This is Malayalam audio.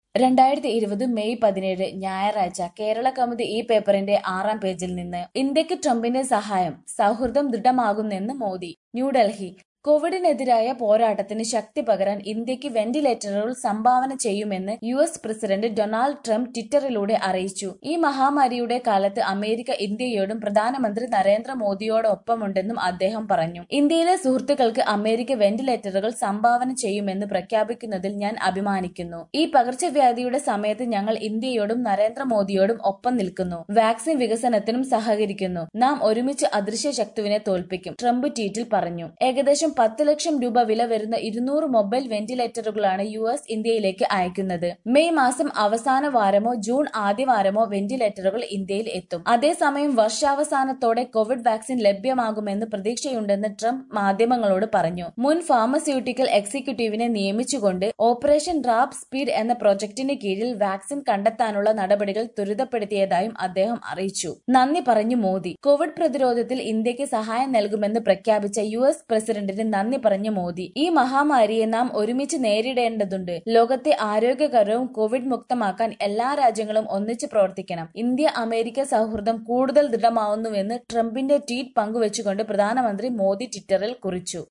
രണ്ടായിരത്തി ഇരുപത് മെയ് പതിനേഴ് ഞായറാഴ്ച കേരള കൗമുദി ഈ പേപ്പറിന്റെ ആറാം പേജിൽ നിന്ന് ഇന്ത്യക്ക് ട്രംപിന്റെ സഹായം സൗഹൃദം ദൃഢമാകുന്നെന്ന് മോദി ന്യൂഡൽഹി കോവിഡിനെതിരായ പോരാട്ടത്തിന് ശക്തി പകരാൻ ഇന്ത്യക്ക് വെന്റിലേറ്ററുകൾ സംഭാവന ചെയ്യുമെന്ന് U S president Donald Trump ട്വിറ്ററിലൂടെ അറിയിച്ചു ഈ മഹാമാരിയുടെ കാലത്ത് അമേരിക്ക ഇന്ത്യയോടും പ്രധാനമന്ത്രി നരേന്ദ്രമോദിയോടൊപ്പമുണ്ടെന്നും അദ്ദേഹം പറഞ്ഞു ഇന്ത്യയിലെ സുഹൃത്തുക്കൾക്ക് അമേരിക്ക വെന്റിലേറ്ററുകൾ സംഭാവന ചെയ്യുമെന്ന് പ്രഖ്യാപിക്കുന്നതിൽ ഞാൻ അഭിമാനിക്കുന്നു ഈ പകർച്ചവ്യാധിയുടെ സമയത്ത് ഞങ്ങൾ ഇന്ത്യയോടും നരേന്ദ്രമോദിയോടും ഒപ്പം നിൽക്കുന്നു വാക്സിൻ വികസനത്തിനും സഹകരിക്കുന്നു നാം ഒരുമിച്ച് അദൃശ്യ ശക്തുവിനെ തോൽപ്പിക്കും ട്രംപ് ട്വീറ്റിൽ പറഞ്ഞു ഏകദേശം പത്ത് ലക്ഷം രൂപ വില വരുന്ന ഇരുന്നൂറ് മൊബൈൽ വെന്റിലേറ്ററുകളാണ് യു എസ് ഇന്ത്യയിലേക്ക് അയക്കുന്നത് മെയ് മാസം അവസാന വാരമോ ജൂൺ ആദ്യ വാരമോ വെന്റിലേറ്ററുകൾ ഇന്ത്യയിൽ എത്തും അതേസമയം വർഷാവസാനത്തോടെ കോവിഡ് വാക്സിൻ ലഭ്യമാകുമെന്ന് പ്രതീക്ഷയുണ്ടെന്ന് ട്രംപ് മാധ്യമങ്ങളോട് പറഞ്ഞു മുൻ ഫാർമസ്യൂട്ടിക്കൽ എക്സിക്യൂട്ടീവിനെ നിയമിച്ചുകൊണ്ട് ഓപ്പറേഷൻ റാപ്പ് സ്പീഡ് എന്ന പ്രൊജക്ടിന് കീഴിൽ വാക്സിൻ കണ്ടെത്താനുള്ള നടപടികൾ ത്വരിതപ്പെടുത്തിയതായും അദ്ദേഹം അറിയിച്ചു നന്ദി പറഞ്ഞു മോദി കോവിഡ് പ്രതിരോധത്തിൽ ഇന്ത്യക്ക് സഹായം നൽകുമെന്ന് പ്രഖ്യാപിച്ച യു എസ് പ്രസിഡന്റിന് നന്ദി പറഞ്ഞ മോദി ഈ മഹാമാരിയെ നാം ഒരുമിച്ച് നേരിടേണ്ടതുണ്ട് ലോകത്തെ ആരോഗ്യകരവും കോവിഡ് മുക്തമാക്കാൻ എല്ലാ രാജ്യങ്ങളും ഒന്നിച്ച് പ്രവർത്തിക്കണം ഇന്ത്യ അമേരിക്ക സൗഹൃദം കൂടുതൽ ദൃഢമാവുന്നുവെന്ന് ട്രംപിന്റെ ട്വീറ്റ് പങ്കുവച്ചുകൊണ്ട് പ്രധാനമന്ത്രി മോദി ട്വിറ്ററിൽ കുറിച്ചു